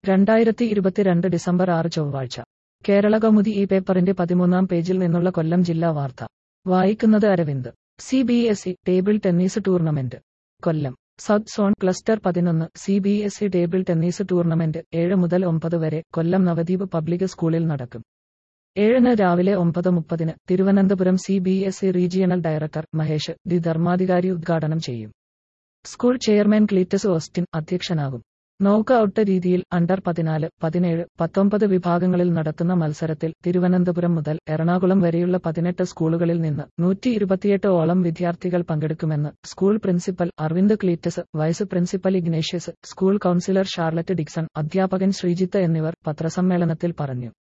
രണ്ടായിരത്തി ഇരുപത്തിരണ്ട് ഡിസംബർ ആറ് ചൊവ്വാഴ്ച കേരള കൗമുദി ഈ പേപ്പറിന്റെ പതിമൂന്നാം പേജിൽ നിന്നുള്ള കൊല്ലം ജില്ലാ വാർത്ത വായിക്കുന്നത് Aravind C B S E table tennis tournament Kollam south zone cluster പതിനൊന്ന് C B S E table tennis tournament ഏഴ് മുതൽ ഒമ്പത് വരെ കൊല്ലം നവദ്വീപ് പബ്ലിക് സ്കൂളിൽ നടക്കും ഏഴിന് രാവിലെ ഒമ്പത് മുപ്പതിന് Thiruvananthapuram C B S E regional director Mahesh D Dharmadhikari ഉദ്ഘാടനം ചെയ്യും സ്കൂൾ ചെയർമാൻ ക്ലീറ്റസ് ഓസ്റ്റിൻ അധ്യക്ഷനാകും നോക്ക് ഔട്ട് രീതിയിൽ അണ്ടർ പതിനാല് പതിനേഴ് പത്തൊമ്പത് വിഭാഗങ്ങളിൽ നടത്തുന്ന മത്സരത്തിൽ തിരുവനന്തപുരം മുതൽ എറണാകുളം വരെയുള്ള പതിനെട്ട് സ്കൂളുകളിൽ നിന്ന് നൂറ്റി ഇരുപത്തിയെട്ട് ഓളം വിദ്യാർത്ഥികൾ പങ്കെടുക്കുമെന്ന് school principal Aravind Cletus vice principal Ignatius school councillor Charlotte Dixon അധ്യാപകൻ ശ്രീജിത്ത് എന്നിവർ പത്രസമ്മേളനത്തിൽ പറഞ്ഞു